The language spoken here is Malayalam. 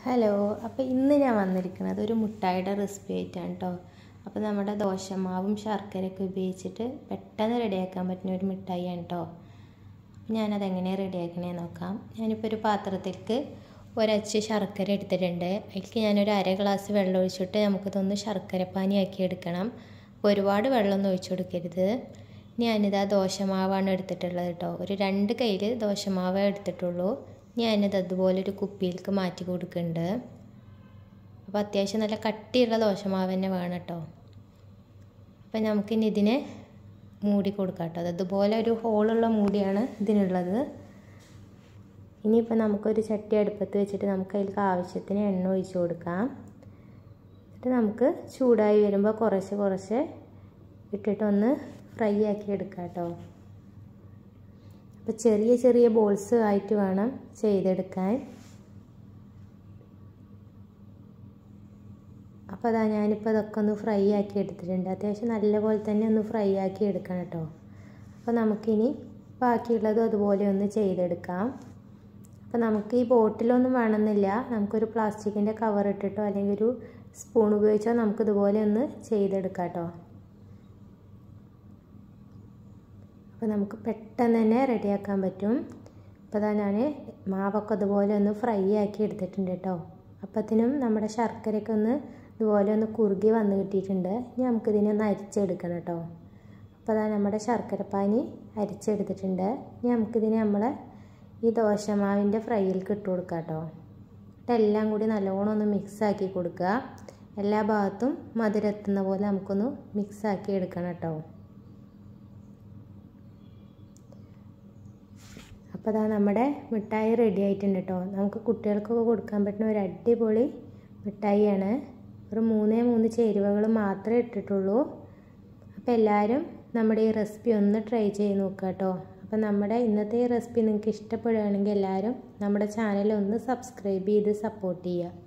ഹലോ അപ്പോൾ ഇന്ന് ഞാൻ വന്നിരിക്കുന്നത് ഒരു മുട്ടായിയുടെ റെസിപ്പി ആയിട്ടാണ് കേട്ടോ അപ്പോൾ നമ്മുടെ ദോശമാവും ശർക്കരയൊക്കെ ഉപയോഗിച്ചിട്ട് പെട്ടെന്ന് റെഡിയാക്കാൻ പറ്റുന്ന ഒരു മിഠായിയാണ് കേട്ടോ ഞാനതെങ്ങനെ റെഡിയാക്കണേ നോക്കാം ഞാനിപ്പോൾ ഒരു പാത്രത്തിലേക്ക് ഒരച്ച് ശർക്കര എടുത്തിട്ടുണ്ട് അതിലേക്ക് ഞാനൊരു അര ഗ്ലാസ് വെള്ളം ഒഴിച്ചിട്ട് നമുക്കിതൊന്ന് ശർക്കര പാനിയാക്കി എടുക്കണം അപ്പോൾ ഒരുപാട് വെള്ളമൊന്നും ഒഴിച്ചു കൊടുക്കരുത് ഞാനിതാ ദോശമാവാണ് എടുത്തിട്ടുള്ളത് കേട്ടോ ഒരു രണ്ട് കയ്യിൽ ദോശമാവേ എടുത്തിട്ടുള്ളൂ ഞാനിത് അതുപോലെ ഒരു കുപ്പിയിലേക്ക് മാറ്റി കൊടുക്കുന്നുണ്ട് അപ്പോൾ അത്യാവശ്യം നല്ല കട്ടിയുള്ള ദോശമാവ് തന്നെ വേണം കേട്ടോ അപ്പം നമുക്കിനി ഇതിനെ മൂടി കൊടുക്കാം കേട്ടോ അതുപോലെ ഒരു ഹോളുള്ള മൂടിയാണ് ഇതിനുള്ളത് ഇനിയിപ്പോൾ നമുക്കൊരു ചട്ടി അടുപ്പത്ത് വെച്ചിട്ട് നമുക്ക് അതിലേക്ക് ആവശ്യത്തിന് എണ്ണ ഒഴിച്ച് കൊടുക്കാം എന്നിട്ട് നമുക്ക് ചൂടായി വരുമ്പോൾ കുറച്ച് കുറച്ച് ഇട്ടിട്ടൊന്ന് ഫ്രൈ ആക്കി എടുക്കാം കേട്ടോ അപ്പോൾ ചെറിയ ചെറിയ ബോൾസ് ആയിട്ട് വേണം ചെയ്തെടുക്കാൻ അപ്പോൾ അതാ ഞാനിപ്പോൾ അതൊക്കെ ഒന്ന് ഫ്രൈ ആക്കി എടുത്തിട്ടുണ്ട് അത്യാവശ്യം നല്ലപോലെ തന്നെ ഒന്ന് ഫ്രൈ ആക്കി എടുക്കണം കേട്ടോ അപ്പോൾ നമുക്കിനി ബാക്കിയുള്ളതും അതുപോലെ ഒന്ന് ചെയ്തെടുക്കാം അപ്പോൾ നമുക്ക് ഈ ബോട്ടിലൊന്നും വേണമെന്നില്ല നമുക്കൊരു പ്ലാസ്റ്റിക്കിൻ്റെ കവർ ഇട്ടിട്ടോ അല്ലെങ്കിൽ ഒരു സ്പൂൺ ഉപയോഗിച്ചോ നമുക്കിതുപോലെ ഒന്ന് ചെയ്തെടുക്കാം കേട്ടോ അപ്പോൾ നമുക്ക് പെട്ടെന്ന് തന്നെ റെഡിയാക്കാൻ പറ്റും അപ്പോൾ അതാ ഞാൻ മാവൊക്കെ അതുപോലെ ഒന്ന് ഫ്രൈ ആക്കി എടുത്തിട്ടുണ്ട് കേട്ടോ അപ്പത്തിനും നമ്മുടെ ശർക്കരയൊക്കെ ഒന്ന് ഇതുപോലെ ഒന്ന് കുറുകി വന്ന് കിട്ടിയിട്ടുണ്ട് ഇനി നമുക്കിതിനെ ഒന്ന് അരിച്ചെടുക്കണം കേട്ടോ അപ്പോൾ അതാ നമ്മുടെ ശർക്കരപ്പാനി അരിച്ചെടുത്തിട്ടുണ്ട് ഇനി നമുക്കിതിനെ നമ്മളെ ഈ ദോശമാവിൻ്റെ ഫ്രൈയിലേക്ക് ഇട്ട് കൊടുക്കാം കേട്ടോ എല്ലാം കൂടി നല്ലോണം ഒന്ന് മിക്സാക്കി കൊടുക്കുക എല്ലാ ഭാഗത്തും മധുരം എത്തുന്ന പോലെ നമുക്കൊന്ന് മിക്സാക്കി എടുക്കണം കേട്ടോ അപ്പോൾ അതാ നമ്മുടെ മിഠായി റെഡി ആയിട്ടുണ്ട് കേട്ടോ നമുക്ക് കുട്ടികൾക്കൊക്കെ കൊടുക്കാൻ പറ്റുന്ന ഒരു അടിപൊളി മിഠായിയാണ് ഒരു മൂന്നേ മൂന്ന് ചേരുവകൾ മാത്രമേ ഇട്ടിട്ടുള്ളൂ അപ്പോൾ എല്ലാവരും നമ്മുടെ ഈ റെസിപ്പി ഒന്ന് ട്രൈ ചെയ്ത് നോക്കുക കേട്ടോ അപ്പോൾ നമ്മുടെ ഇന്നത്തെ ഈ റെസിപ്പി നിങ്ങൾക്ക് ഇഷ്ടപ്പെടുകയാണെങ്കിൽ എല്ലാവരും നമ്മുടെ ചാനൽ ഒന്ന് സബ്സ്ക്രൈബ് ചെയ്ത് സപ്പോർട്ട് ചെയ്യുക